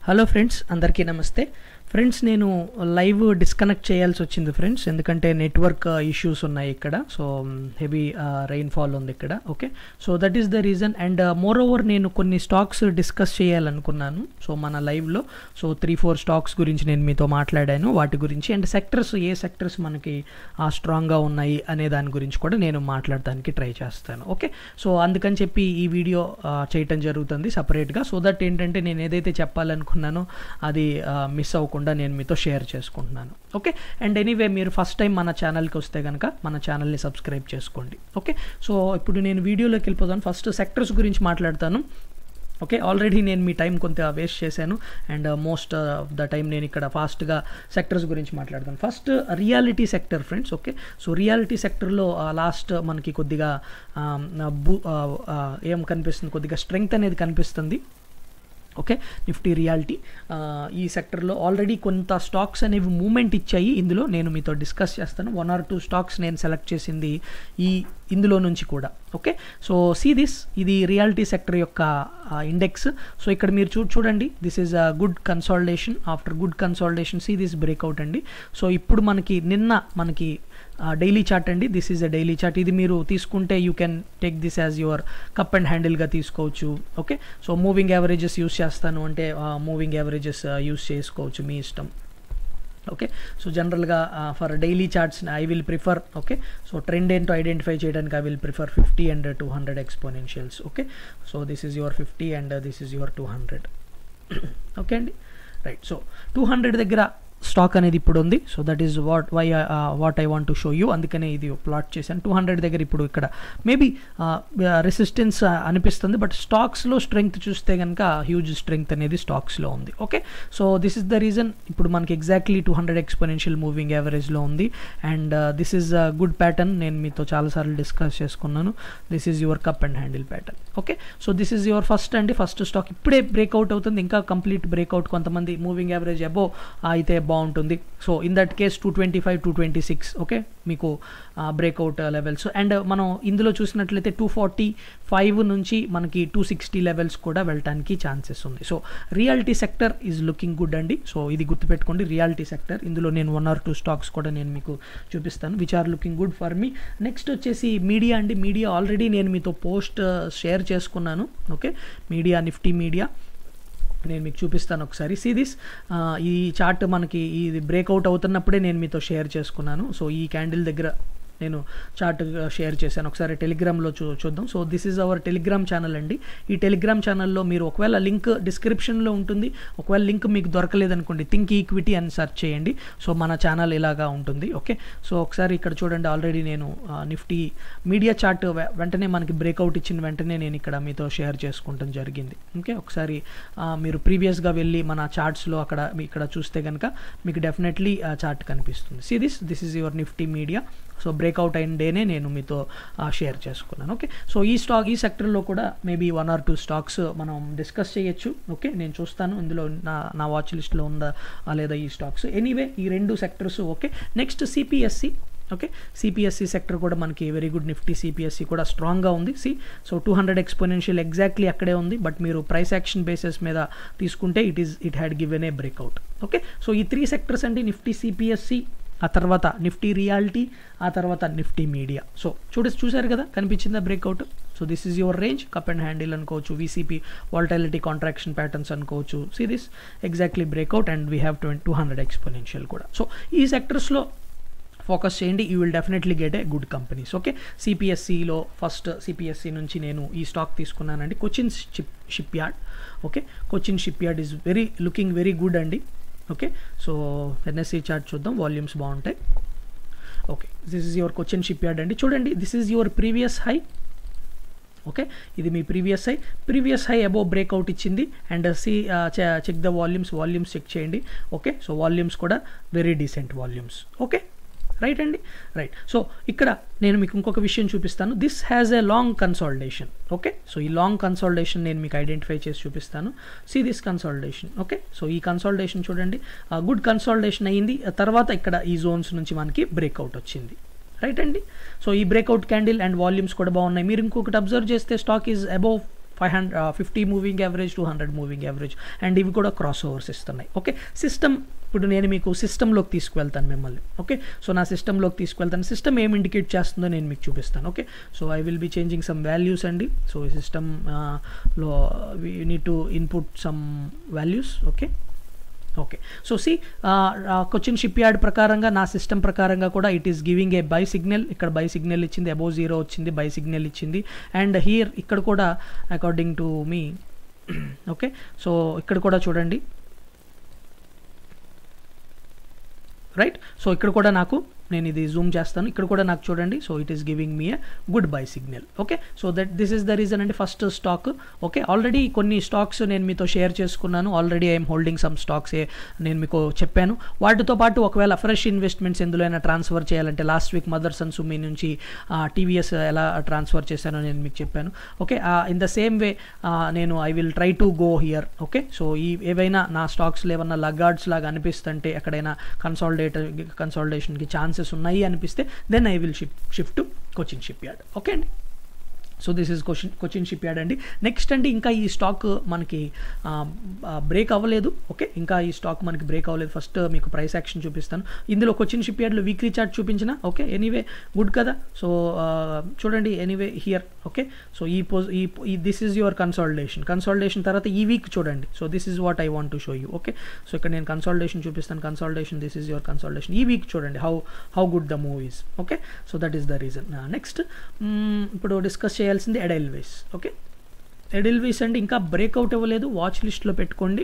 hello friends అందరికీ నమస్తే friends నేను లైవ్ డిస్కనెక్ట్ చేయాల్సి వచ్చింది ఫ్రెండ్స్ ఎందుకంటే నెట్వర్క్ ఇష్యూస్ ఉన్నాయి ఇక్కడ సో హెవీ రెయిన్ఫాల్ ఉంది ఇక్కడ okay so that is the reason and moreover నేను కొన్ని స్టాక్స్ డిస్కస్ చేయాలనుకున్నాను సో మన లైవ్లో సో త్రీ ఫోర్ స్టాక్స్ గురించి నేను మీతో మాట్లాడాను వాటి గురించి అండ్ సెక్టర్స్ ఏ సెక్టర్స్ మనకి స్ట్రాంగ్గా ఉన్నాయి అనే దాని గురించి కూడా నేను మాట్లాడడానికి ట్రై చేస్తాను ఓకే సో అందుకని చెప్పి ఈ వీడియో చేయటం జరుగుతుంది సపరేట్గా సో దట్ ఏంటంటే నేను ఏదైతే చెప్పాలనుకున్నానో అది మిస్ అవ్వకుండా నేను మీతో షేర్ చేసుకుంటున్నాను ఓకే అండ్ ఎనీవే మీరు ఫస్ట్ టైం మన ఛానల్కి వస్తే కనుక మన ఛానల్ని సబ్స్క్రైబ్ చేసుకోండి ఓకే సో ఇప్పుడు నేను వీడియోలోకి వెళ్ళిపోతాను ఫస్ట్ సెక్టర్స్ గురించి మాట్లాడతాను ఓకే ఆల్రెడీ నేను మీ టైం కొంత వేస్ట్ చేశాను and most of the time నేను ఇక్కడ ఫాస్ట్గా సెక్టర్స్ గురించి మాట్లాడతాను first reality sector friends okay so reality సెక్టర్లో లాస్ట్ మనకి కొద్దిగా ఏం కనిపిస్తుంది కొద్దిగా స్ట్రెంగ్త్ అనేది కనిపిస్తుంది ఓకే నిఫ్టీ రియాలిటీ ఈ సెక్టర్లో ఆల్రెడీ కొంత స్టాక్స్ అనేవి మూమెంట్ ఇచ్చాయి ఇందులో నేను మీతో డిస్కస్ చేస్తాను వన్ ఆర్ టూ స్టాక్స్ నేను సెలెక్ట్ చేసింది ఈ ఇందులో నుంచి కూడా ఓకే సో సీ దిస్ ఇది రియాలిటీ సెక్టర్ యొక్క ఇండెక్స్ సో ఇక్కడ మీరు చూ చూడండి this is a good consolidation after good consolidation see this breakout అండి సో ఇప్పుడు మనకి నిన్న మనకి డైలీ చార్ట్ అండి this is a daily chart ఇది మీరు తీసుకుంటే you can take this as your cup and హ్యాండిల్గా తీసుకోవచ్చు okay so moving averages use చేస్తాను అంటే మూవింగ్ యావరేజెస్ యూస్ చేసుకోవచ్చు మీ ఇష్టం ఓకే సో జనరల్గా for daily charts I will prefer okay so trend ఏంటో ఐడెంటిఫై చేయడానికి I will prefer fifty and two hundred exponentials okay so this is your fifty and this is your two hundred okay అండి right so two hundred దగ్గర stock అనేది ఇప్పుడు ఉంది so that is what why what I want to show you అందుకనే ఇది plot చేశాను two hundred దగ్గర ఇప్పుడు ఇక్కడ మేబీ రెసిస్టెన్స్ అనిపిస్తుంది బట్ స్టాక్స్లో స్ట్రెంగ్త్ చూస్తే కనుక హ్యూజ్ స్ట్రెంగ్త్ అనేది స్టాక్స్లో ఉంది okay so this is the reason ఇప్పుడు మనకి exactly two hundred exponential moving యావరేజ్లో ఉంది and this is a good pattern నేను మీతో చాలాసార్లు డిస్కస్ చేసుకున్నాను this is your cup and handle pattern okay so this is your first అండి first stock ఇప్పుడే బ్రేక్అవుట్ అవుతుంది ఇంకా కంప్లీట్ బ్రేక్అవుట్ కొంతమంది మూవింగ్ యావరేజ్ అబో అయితే బాగుంటుంది so in that case two twenty five two twenty six okay మీకు breakout levels and మనం ఇందులో చూసినట్లయితే టూ ఫార్టీ ఫైవ్ నుంచి మనకి టూ సిక్స్టీ లెవెల్స్ కూడా వెళ్ళడానికి ఛాన్సెస్ ఉంది so reality sector is looking good అండి సో ఇది గుర్తుపెట్టుకోండి రియాలిటీ సెక్టర్ ఇందులో నేను వన్ ఆర్ టూ స్టాక్స్ కూడా నేను మీకు చూపిస్తాను which are looking good for మీ నెక్స్ట్ వచ్చేసి మీడియా అండి మీడియా ఆల్రెడీ నేను మీతో పోస్ట్ షేర్ చేసుకున్నాను ఓకే మీడియా నిఫ్టీ మీడియా నేను మీకు చూపిస్తాను ఒకసారి సీ దిస్ ఈ చార్ట్ మనకి ఇది బ్రేక్అవుట్ అవుతున్నప్పుడే నేను మీతో షేర్ చేసుకున్నాను సో ఈ క్యాండిల్ దగ్గర నేను చార్ట్ షేర్ చేశాను ఒకసారి టెలిగ్రామ్లో చూ చూద్దాం so this is our Telegram channel అండి ఈ టెలిగ్రామ్ ఛానల్లో మీరు ఒకవేళ లింక్ డిస్క్రిప్షన్లో ఉంటుంది ఒకవేళ లింక్ మీకు దొరకలేదనుకోండి థింక్ ఈక్విటీ అని సెర్చ్ చేయండి సో మన ఛానల్ ఇలాగా ఉంటుంది ఓకే సో ఒకసారి ఇక్కడ చూడండి ఆల్రెడీ నేను నిఫ్టీ మీడియా చార్ట్ వెంటనే మనకి బ్రేక్అవుట్ ఇచ్చిన వెంటనే నేను ఇక్కడ మీతో షేర్ చేసుకుంటాం జరిగింది ఓకే ఒకసారి మీరు ప్రీవియస్గా వెళ్ళి మన చార్ట్స్లో అక్కడ ఇక్కడ చూస్తే కనుక మీకు డెఫినెట్లీ చార్ట్ కనిపిస్తుంది see this this is your Nifty media so breakout అయిన డేనే నేను మీతో షేర్ చేసుకున్నాను ఓకే సో ఈ స్టాక్ ఈ సెక్టర్లో కూడా maybe one or two stocks మనం డిస్కస్ చేయొచ్చు ఓకే నేను చూస్తాను ఇందులో నా నా వాచ్ లిస్ట్లో ఉందా లేదా ఈ స్టాక్స్ ఎనీవే ఈ రెండు sectors okay next CPSE okay CPSE sector కూడా మనకి వెరీ గుడ్ నిఫ్టీ సిపిఎస్సి కూడా స్ట్రాంగ్గా ఉంది see so two hundred exponential exactly అక్కడే ఉంది బట్ మీరు ప్రైస్ యాక్షన్ బేసిస్ మీద తీసుకుంటే it is it had given a breakout okay so ఈ త్రీ సెక్టర్స్ అండి నిఫ్టీ సిపిఎస్సి ఆ తర్వాత నిఫ్టీ రియాలిటీ ఆ తర్వాత నిఫ్టీ మీడియా సో చూడ చూసారు కదా కనిపించిందా breakout so this is your range cup and handle అనుకోవచ్చు వీసీపీ వాల్టాలిటీ కాంట్రాక్షన్ ప్యాటర్న్స్ అనుకోవచ్చు see this exactly breakout and we have twenty two hundred exponential కూడా సో ఈ సెక్టర్స్లో ఫోకస్ చేయండి you will definitely get a good companies okay సిపిఎస్సిలో first CPSE నుంచి నేను ఈ స్టాక్ తీసుకున్నానండి Cochin ship shipyard okay Cochin shipyard is very looking very good అండి ఓకే సో ఎన్ఎస్సి చార్ట్ చూద్దాం వాల్యూమ్స్ బాగుంటాయి okay this is your Cochin shipyard అండి చూడండి this is your previous high okay ఇది మీ previous high previous high above breakout ఇచ్చింది and see check the volumes volumes check చేయండి okay so volumes కూడా very decent volumes okay right అండి right so ఇక్కడ నేను మీకు ఇంకొక విషయం చూపిస్తాను this has a long consolidation okay so ఈ లాంగ్ కన్సాలిడేషన్ నేను మీకు ఐడెంటిఫై చేసి చూపిస్తాను see this consolidation okay so ఈ కన్సాలిడేషన్ చూడండి గుడ్ కన్సాలిడేషన్ అయ్యింది తర్వాత ఇక్కడ ఈ జోన్స్ నుంచి మనకి బ్రేక్అవుట్ వచ్చింది రైట్ అండి సో ఈ బ్రేక్అవుట్ క్యాండిల్ అండ్ వాల్యూమ్స్ కూడా బాగున్నాయి మీరు ఇంకొకటి అబ్జర్వ్ చేస్తే stock is above five hundred fifty moving average two hundred moving average and ఇవి కూడా క్రాస్ ఓవర్స్ ఇస్తున్నాయి ఓకే సిస్టమ్ ఇప్పుడు నేను మీకు సిస్టంలోకి తీసుకువెళ్తాను మిమ్మల్ని ఓకే సో నా సిస్టంలోకి తీసుకువెళ్తాను సిస్టమ్ ఏం ఇండికేట్ చేస్తుందో నేను మీకు చూపిస్తాను okay so I will be changing some values అండి సో ఈ సిస్టమ్ లో we need to input some values okay okay so see Cochin shipyard ప్రకారంగా నా సిస్టమ్ ప్రకారంగా కూడా it is giving a buy signal ఇక్కడ బై సిగ్నల్ ఇచ్చింది above zero వచ్చింది బై సిగ్నల్ ఇచ్చింది అండ్ హియర్ ఇక్కడ కూడా అకార్డింగ్ టు మీ ఓకే సో ఇక్కడ కూడా చూడండి రైట్ సో ఇక్కడ కూడా నాకు నేను ఇది జూమ్ చేస్తాను ఇక్కడ కూడా నాకు చూడండి so it is giving me a good buy signal okay so that this is the reason అండి ఫస్ట్ స్టాక్ ఓకే ఆల్రెడీ కొన్ని స్టాక్స్ నేను మీతో షేర్ చేసుకున్నాను already I'm holding some stocks నేను మీకు చెప్పాను వాటితో పాటు ఒకవేళ ఫ్రెష్ ఇన్వెస్ట్మెంట్స్ ఎందులో అయినా ట్రాన్స్ఫర్ చేయాలంటే లాస్ట్ వీక్ మదర్స్ అండ్ సుమి నుంచి టీవీఎస్ ఎలా ట్రాన్స్ఫర్ చేశానో నేను మీకు చెప్పాను okay in the same way నేను I will try to go here okay so ఈ ఏవైనా నా స్టాక్స్లో ఏమన్నా లగార్డ్స్ లాగా అనిపిస్తుంటే ఎక్కడైనా కన్సాలిడేట్ కన్సాలిడేషన్కి ఛాన్సెస్ ఉన్నాయి అనిపిస్తే then I will shift shift to Cochin shipyard okay అండి so this is Cochin Cochin shipyard అండి నెక్స్ట్ అండి ఇంకా ఈ స్టాక్ మనకి బ్రేక్ అవ్వలేదు ఓకే ఇంకా ఈ స్టాక్ మనకి బ్రేక్ అవ్వలేదు ఫస్ట్ మీకు ప్రైస్ యాక్షన్ చూపిస్తాను ఇందులో కొచ్చిన్ షిప్ యార్డ్లో వీక్లీ చార్ట్ చూపించిన ఓకే ఎనీవే గుడ్ కదా సో చూడండి ఎనీవే హియర్ ఓకే సో ఈ పోజ్ ఈ this is your consolidation consolidation తర్వాత ఈ వీక్ చూడండి so this is what I want to show you okay so ఇక్కడ నేను కన్సాలిడేషన్ చూపిస్తాను consolidation this is your consolidation ఈ వీక్ చూడండి how how good the moves okay so that is the reason next ఇప్పుడు discuss చేయాల్సింది Edelweiss okay Edelweiss అంటే ఇంకా breakout ఇవ్వలేదు వాచ్ లిస్ట్లో పెట్టుకోండి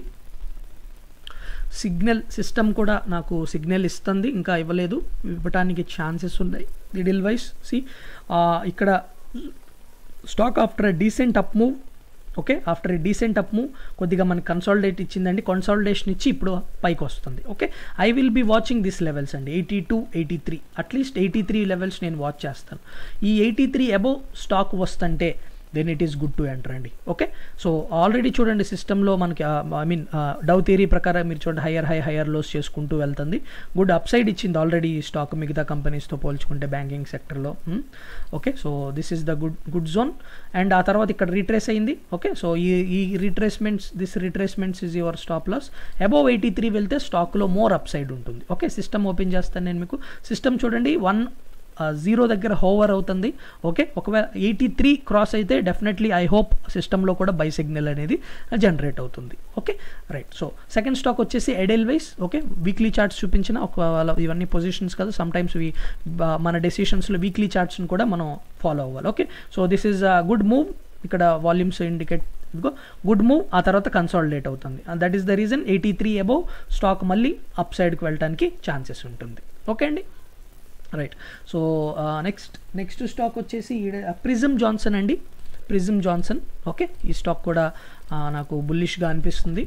సిగ్నల్ సిస్టమ్ కూడా నాకు సిగ్నల్ ఇస్తుంది ఇంకా ఇవ్వలేదు ఇవ్వడానికి ఛాన్సెస్ ఉన్నాయి ఎడిల్ వైస్ సి ఇక్కడ stock after decent up move okay after a decent up move కొద్దిగా మనకి కన్సాలిడేట్ ఇచ్చిందండి కన్సాలిడేషన్ ఇచ్చి ఇప్పుడు పైకి వస్తుంది okay I will be watching this levels అండి eighty two eighty three at least eighty three levels నేను వాచ్ చేస్తాను ఈ ఎయిటీ త్రీ అబోవ్ స్టాక్ వస్తుంటే then it is good to enter అండి ఓకే సో ఆల్రెడీ చూడండి సిస్టంలో మనకి ఐ మీన్ డౌ థియరీ ప్రకారం మీరు చూడండి హయ్యర్ హై హయ్యర్ లోస్ చేసుకుంటూ వెళ్తుంది గుడ్ అప్ సైడ్ ఇచ్చింది ఆల్రెడీ ఈ స్టాక్ మిగతా కంపెనీస్తో పోల్చుకుంటే బ్యాంకింగ్ సెక్టర్లో okay so this is the good good zone and ఆ తర్వాత ఇక్కడ రీట్రేస్ అయింది ఓకే సో ఈ ఈ retracements this retracements is your stop loss above eighty three వెళ్తే స్టాక్లో మోర్ అప్ సైడ్ ఉంటుంది ఓకే సిస్టమ్ ఓపెన్ చేస్తాను నేను మీకు సిస్టమ్ చూడండి వన్ జీరో దగ్గర హోవర్ అవుతుంది ఓకే ఒకవేళ ఎయిటీ త్రీ క్రాస్ అయితే డెఫినెట్లీ ఐ హోప్ సిస్టంలో కూడా బై సిగ్నల్ అనేది జనరేట్ అవుతుంది okay right so second stock వచ్చేసి Edelweiss okay weekly charts చూపించిన ఒకవేళ ఇవన్నీ పొజిషన్స్ కదా సమ్ టైమ్స్ మన డెసిషన్స్లో వీక్లీ చార్ట్స్ని కూడా మనం ఫాలో అవ్వాలి okay so this is a good move ఇక్కడ వాల్యూమ్స్ ఇండికేట్ ఇదిగో గుడ్ మూవ్ ఆ తర్వాత కన్సాలిడేట్ అవుతుంది that is the reason eighty three above stock మళ్ళీ అప్ సైడ్కి వెళ్ళడానికి ఛాన్సెస్ ఉంటుంది ఓకే అండి right so next next stock వచ్చేసి ప్రిజమ్ జాన్సన్ అండి ప్రిజమ్ జాన్సన్ ఓకే ఈ స్టాక్ కూడా నాకు బుల్లిష్గా అనిపిస్తుంది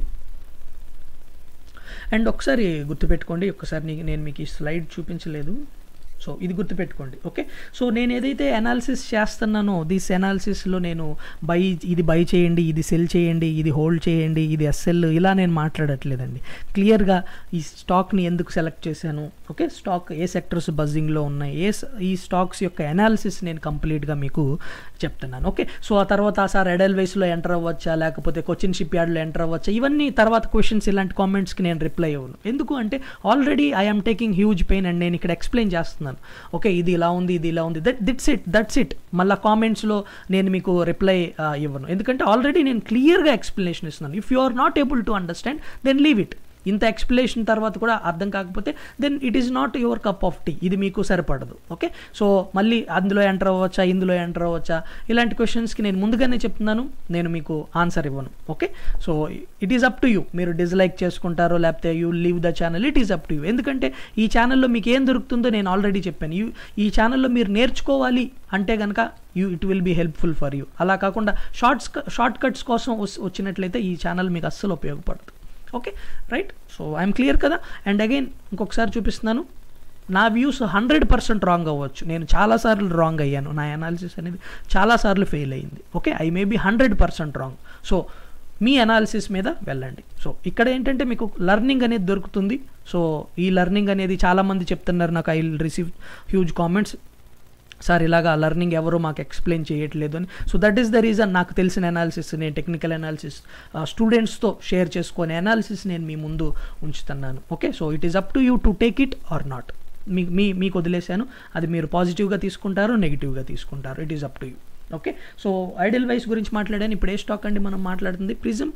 అండ్ ఒకసారి గుర్తుపెట్టుకోండి ఒకసారి నేను మీకు ఈ స్లైడ్ చూపించలేదు సో ఇది గుర్తుపెట్టుకోండి ఓకే సో నేను ఏదైతే అనాలిసిస్ చేస్తున్నానో దిస్ అనాలిసిస్లో నేను బై ఇది బై చేయండి ఇది సెల్ చేయండి ఇది హోల్డ్ చేయండి ఇది ఎస్ఎల్ ఇలా నేను మాట్లాడట్లేదండి క్లియర్గా ఈ స్టాక్ని ఎందుకు సెలెక్ట్ చేశాను ఓకే స్టాక్ ఏ సెక్టర్స్ బజ్జింగ్లో ఉన్నాయి ఏ ఈ స్టాక్స్ యొక్క అనాలిసిస్ నేను కంప్లీట్గా మీకు చెప్తున్నాను ఓకే సో ఆ తర్వాత సార్ ఎడల్ వైస్లో ఎంటర్ అవ్వచ్చా లేకపోతే కొచ్చిన్ షిప్ యార్డ్లో ఎంటర్ అవ్వచ్చా ఇవన్నీ తర్వాత క్వశ్చన్స్ ఇలాంటి కామెంట్స్కి నేను రిప్లై అవ్వను ఎందుకు అంటే already I'm taking huge pain and నేను ఇక్కడ ఎక్స్ప్లెయిన్ చేస్తున్నాను ఓకే ఇది ఇలా ఉంది ఇది ఇలా ఉంది that that's it that's it మళ్ళీ కామెంట్స్లో నేను మీకు రిప్లై ఇవ్వను ఎందుకంటే ఆల్రెడీ నేను క్లియర్గా ఎక్స్ప్లెనేషన్ ఇస్తున్నాను if you are not able to understand then leave it ఇంత ఎక్స్ప్లెనేషన్ తర్వాత కూడా అర్థం కాకపోతే then it is not your cup of tea ఇది మీకు సరిపడదు ఓకే సో మళ్ళీ అందులో ఎంటర్ అవ్వచ్చా ఇందులో ఎంటర్ అవ్వచ్చా ఇలాంటి క్వశ్చన్స్కి నేను ముందుగానే చెప్తున్నాను నేను మీకు ఆన్సర్ ఇవ్వను okay so it is up to you మీరు డిస్లైక్ చేసుకుంటారో లేకపోతే you leave the channel it is up to you ఎందుకంటే ఈ ఛానల్లో మీకు ఏం దొరుకుతుందో నేను ఆల్రెడీ చెప్పాను యూ ఈ ఛానల్లో మీరు నేర్చుకోవాలి అంటే కనుక you it will be helpful for you అలా కాకుండా షార్ట్స్ షార్ట్ కట్స్ కోసం వచ్చినట్లయితే ఈ ఛానల్ మీకు అస్సలు ఉపయోగపడదు okay right so I'm clear కదా అండ్ అగైన్ ఇంకొకసారి చూపిస్తున్నాను నా వ్యూస్ హండ్రెడ్ పర్సెంట్ రాంగ్ అవ్వచ్చు నేను చాలాసార్లు రాంగ్ అయ్యాను నా అనాలిసిస్ అనేది చాలాసార్లు ఫెయిల్ అయ్యింది okay I may be hundred percent wrong so మీ అనాలిసిస్ మీద వెళ్ళండి సో ఇక్కడ ఏంటంటే మీకు లర్నింగ్ అనేది దొరుకుతుంది సో ఈ లర్నింగ్ అనేది చాలామంది చెప్తున్నారు నాకు I will receive huge comments sir ఇలాగా లర్నింగ్ ఎవరు మాకు ఎక్స్ప్లెయిన్ చేయట్లేదు అని so that is the reason నాకు తెలిసిన అనాలిసిస్ నేను టెక్నికల్ అనాలిసిస్ స్టూడెంట్స్తో షేర్ చేసుకునే అనాలిసిస్ నేను మీ ముందు ఉంచుతున్నాను okay so it is up to you to take it or not మీ మీ మీకు వదిలేశాను అది మీరు పాజిటివ్గా తీసుకుంటారు నెగిటివ్గా తీసుకుంటారు it is up to you okay so Edelweiss గురించి మాట్లాడాను ఇప్పుడు ఏ స్టాక్ అండి మనం మాట్లాడుతుంది Prism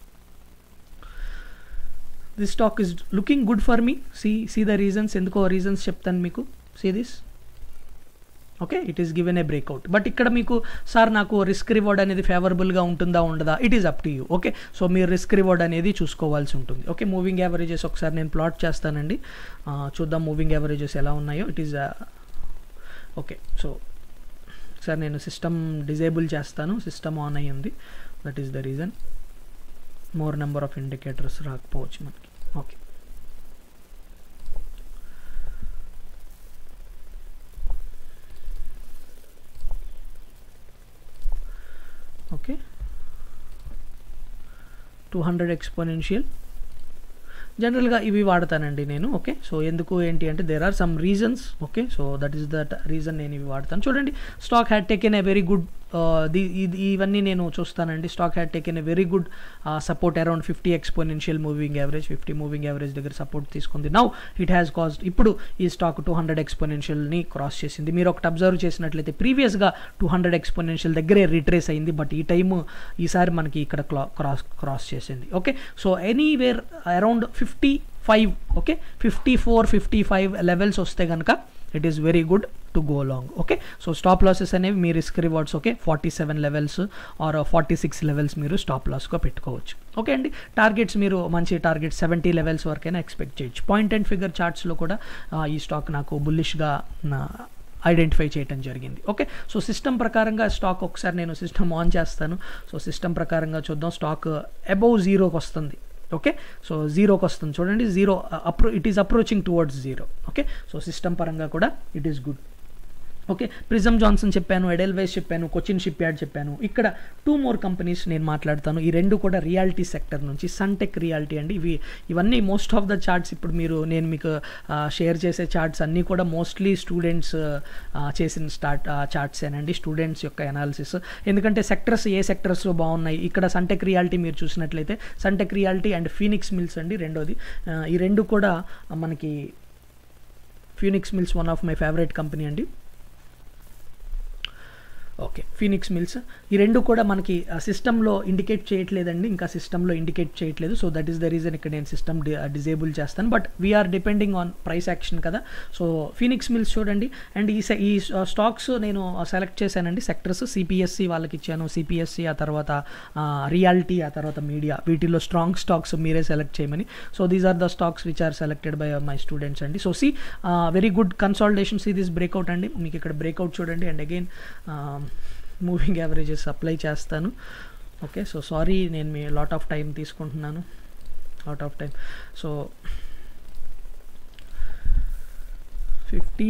this stock is looking good for me see see the reasons ఎందుకో రీజన్స్ చెప్తాను మీకు see this okay it is given a breakout but ఇక్కడ మీకు సార్ నాకు రిస్క్ రివార్డ్ అనేది ఫేవరబుల్గా ఉంటుందా ఉండదా it is up to you okay so మీరు రిస్క్ రివార్డ్ అనేది చూసుకోవాల్సి ఉంటుంది ఓకే మూవింగ్ యావరేజెస్ ఒకసారి నేను ప్లాట్ చేస్తానండి చూద్దాం మూవింగ్ యావరేజెస్ ఎలా ఉన్నాయో it is okay so sir నేను సిస్టమ్ డిజేబుల్ చేస్తాను సిస్టమ్ ఆన్ అయ్యింది that is the reason more number of indicators రాకపోవచ్చు మనకి okay okay two hundred exponential జనరల్గా ఇవి వాడతానండి నేను ఓకే సో ఎందుకు ఏంటి అంటే there are some reasons okay so that is that reason నేను ఇవి వాడతాను చూడండి stock had taken a very good ఇవన్నీ నేను చూస్తానండి stock had taken a very good support around fifty exponential moving average fifty moving average దగ్గర support తీసుకుంది now it has crossed ఇప్పుడు ఈ స్టాక్ టూ హండ్రెడ్ ఎక్స్పోనెన్షియల్ని క్రాస్ చేసింది మీరు ఒకటి అబ్జర్వ్ చేసినట్లయితే ప్రీవియస్గా టూ హండ్రెడ్ ఎక్స్పోనెన్షియల్ దగ్గరే రిట్రేస్ అయింది బట్ ఈ టైమ్ ఈసారి మనకి ఇక్కడ క్రాస్ క్రాస్ చేసింది okay so anywhere around fifty five okay fifty four fifty five levels వస్తే కనుక it is very good to go long okay so stop losses అనేవి మీ risk rewards okay forty seven levels or forty six levels మీరు stop లాస్గా పెట్టుకోవచ్చు okay అండి targets మీరు మంచి target seventy levels వరకైనా ఎక్స్పెక్ట్ చేయొచ్చు పాయింట్ అండ్ ఫిగర్ చార్ట్స్లో కూడా ఈ స్టాక్ నాకు బుల్లిష్గా ఐడెంటిఫై చేయడం జరిగింది ఓకే సో సిస్టమ్ ప్రకారంగా స్టాక్ ఒకసారి నేను సిస్టమ్ ఆన్ చేస్తాను సో సిస్టమ్ ప్రకారంగా చూద్దాం స్టాక్ అబౌవ్ జీరోకి వస్తుంది ఓకే సో జీరోకి వస్తుంది చూడండి zero approach it is approaching towards zero okay so system పరంగా కూడా it is good okay Prism Johnson చెప్పాను ఎడెల్వైస్ చెప్పాను కొచ్చిన్ షిప్ యార్డ్ చెప్పాను ఇక్కడ టూ మోర్ కంపెనీస్ నేను మాట్లాడతాను ఈ రెండు కూడా రియాలిటీ సెక్టర్ నుంచి సన్టెక్ రియాలిటీ అండి ఇవి ఇవన్నీ మోస్ట్ ఆఫ్ ద చార్ట్స్ ఇప్పుడు మీరు నేను మీకు షేర్ చేసే చార్ట్స్ అన్నీ కూడా మోస్ట్లీ స్టూడెంట్స్ చేసిన స్టార్ట్ చార్ట్సేనండి స్టూడెంట్స్ యొక్క అనాలిసిస్ ఎందుకంటే సెక్టర్స్ ఏ సెక్టర్స్ బాగున్నాయి ఇక్కడ సన్టెక్ రియాలిటీ మీరు చూసినట్లయితే సన్టెక్ రియాలిటీ అండ్ ఫీనిక్స్ మిల్స్ అండి రెండోది ఈ రెండు కూడా మనకి Phoenix Mills one of my favourite company అండి ఓకే ఫీనిక్స్ మిల్స్ ఈ రెండు కూడా మనకి సిస్టంలో ఇండికేట్ చేయట్లేదండి ఇంకా సిస్టంలో ఇండికేట్ చేయట్లేదు so that is the reason ఇక్కడ నేను సిస్టమ్ డిజేబుల్ చేస్తాను but we're depending on price action కదా సో ఫీనిక్స్ మిల్స్ చూడండి అండ్ ఈ ఈ స్టాక్స్ నేను సెలెక్ట్ చేశానండి సెక్టర్స్ సిపిఎస్సి వాళ్ళకి ఇచ్చాను సిపిఎస్సి ఆ తర్వాత రియాలిటీ ఆ తర్వాత మీడియా వీటిలో స్ట్రాంగ్ స్టాక్స్ మీరే సెలెక్ట్ చేయమని so these are the stocks which are selected by my students అండి so see very good consolidation see this breakout అండి మీకు ఇక్కడ బ్రేక్అవుట్ చూడండి and again moving averages apply చేస్తాను ఓకే సో సారీ నేను మీ లాట్ ఆఫ్ టైం తీసుకుంటున్నాను lot of time so fifty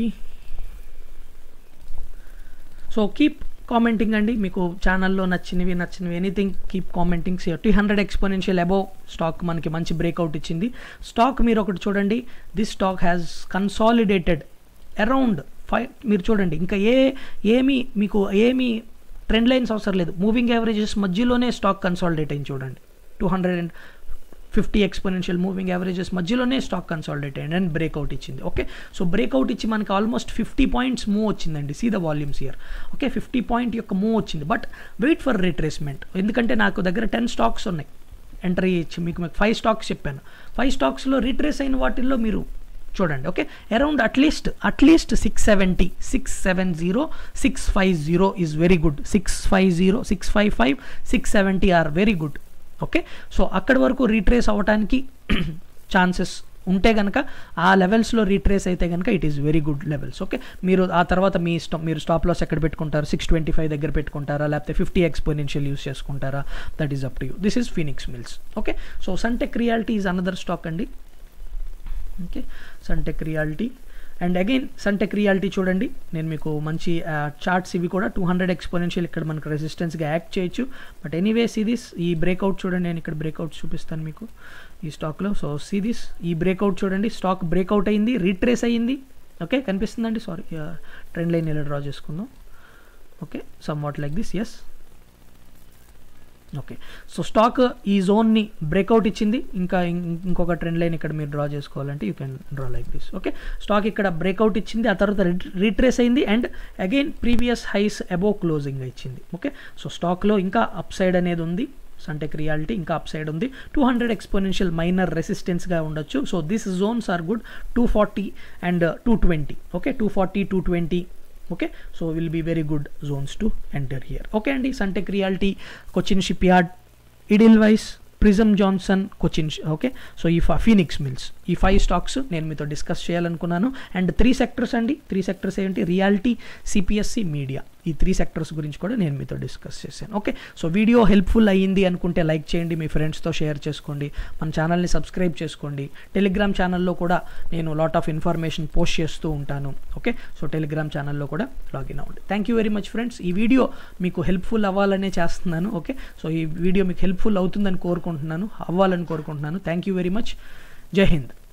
so keep commenting అండి మీకు ఛానల్లో నచ్చినవి నచ్చినవి anything keep commenting two hundred exponential above stock మనకి మంచి బ్రేక్అవుట్ ఇచ్చింది స్టాక్ మీరు ఒకటి చూడండి this stock has consolidated around five మీరు చూడండి ఇంకా ఏ ఏమి మీకు ఏమి ట్రెండ్ లైన్స్ అవసరం లేదు మూవింగ్ యావరేజెస్ మధ్యలోనే స్టాక్ కన్సాలిడేట్ అయింది చూడండి two hundred and fifty exponential moving averages మధ్యలోనే స్టాక్ కన్సాలిడేట్ అయ్యింది అండ్ బ్రేక్అవుట్ ఇచ్చింది ఓకే సో బ్రేక్అవుట్ ఇచ్చి మనకి ఆల్మోస్ట్ ఫిఫ్టీ పాయింట్స్ మూవ్ వచ్చిందండి see the volumes here okay fifty point యొక్క మూవ్ వచ్చింది బట్ వెయిట్ ఫర్ రిట్రేస్మెంట్ ఎందుకంటే నాకు దగ్గర టెన్ స్టాక్స్ ఉన్నాయి ఎంట్రీ ఇచ్చి మీకు మీకు ఫైవ్ స్టాక్స్ చెప్పాను ఫైవ్ స్టాక్స్లో రిట్రేస్ అయిన వాటిల్లో మీరు చూడండి okay around at least at least six seventy six seven zero six five zero is very good six five zero six five five six seventy are very good okay so అక్కడి వరకు retrace అవ్వడానికి chances ఉంటే కనుక ఆ లెవెల్స్లో రీట్రేస్ అయితే కనుక it is very good levels okay మీరు ఆ తర్వాత మీ ఇష్టం మీరు స్టాప్ లాస్ ఎక్కడ పెట్టుకుంటారు సిక్స్ ట్వంటీ ఫైవ్ దగ్గర పెట్టుకుంటారా లేకపోతే ఫిఫ్టీ ఎక్స్పోనెన్షియల్ యూస్ చేసుకుంటారా that is up to you this is Phoenix Mills okay so Sunteck reality is another stock అండి okay Sunteck reality and again Sunteck reality చూడండి నేను మీకు మంచి చార్ట్స్ ఇవి కూడా టూ హండ్రెడ్ ఎక్స్పోనెన్షియల్ ఇక్కడ మనకు రెసిస్టెన్స్గా యాక్ట్ చేయొచ్చు బట్ ఎనీవేస్ ఇదిస్ ఈ బ్రేక్అవుట్ చూడండి నేను ఇక్కడ బ్రేక్అవుట్ చూపిస్తాను మీకు ఈ స్టాక్లో సో సిదిస్ ఈ బ్రేక్అవుట్ చూడండి స్టాక్ బ్రేక్అవుట్ అయింది రీట్రేస్ అయ్యింది ఓకే కనిపిస్తుందండి సారీ ట్రెండ్ లైన్ ఇలా డ్రా చేసుకుందాం okay somewhat like this yes okay so stock ఈ జోన్ని బ్రేక్అవుట్ ఇచ్చింది ఇంకా ఇం- ఇంకొక ట్రెండ్ లైన్ ఇక్కడ మీరు డ్రా చేసుకోవాలంటే you can draw like this okay stock ఇక్కడ బ్రేక్అవుట్ ఇచ్చింది ఆ తర్వాత రీట్రేస్ అయింది and again previous highs above closing ఇచ్చింది ఓకే సో స్టాక్లో ఇంకా అప్ సైడ్ అనేది ఉంది సంటెక్ రియాలిటీ ఇంకా అప్ సైడ్ ఉంది టూ హండ్రెడ్ ఎక్స్పోనెన్షియల్ మైనర్ రెసిస్టెన్స్గా ఉండొచ్చు so this zones are good two forty and two twenty okay two forty two twenty okay so will be very good zones to enter here okay అండి Sunteck reality Cochin shipyard Edelweiss Prism Johnson Cochin okay so ఈ ఫీనిక్స్ మిల్స్ ఈ five stocks నేను మీతో discuss చేయాలనుకున్నాను and three sectors అండి three sectors ఏంటి reality CPSC media ఈ three sectors గురించి కూడా నేను మీతో డిస్కస్ చేశాను ఓకే సో వీడియో హెల్ప్ఫుల్ అయ్యింది అనుకుంటే లైక్ చేయండి మీ ఫ్రెండ్స్తో షేర్ చేసుకోండి మన ఛానల్ని సబ్స్క్రైబ్ చేసుకోండి టెలిగ్రామ్ ఛానల్లో కూడా నేను లాట్ ఆఫ్ ఇన్ఫర్మేషన్ పోస్ట్ చేస్తూ ఉంటాను ఓకే సో టెలిగ్రామ్ ఛానల్లో కూడా లాగిన్ అవ్వండి thank you very much friends ఈ వీడియో మీకు హెల్ప్ఫుల్ అవ్వాలనే చేస్తున్నాను ఓకే సో ఈ వీడియో మీకు హెల్ప్ఫుల్ అవుతుందని కోరుకుంటున్నాను అవ్వాలని కోరుకుంటున్నాను థ్యాంక్ యూ వెరీ మచ్ జై హింద్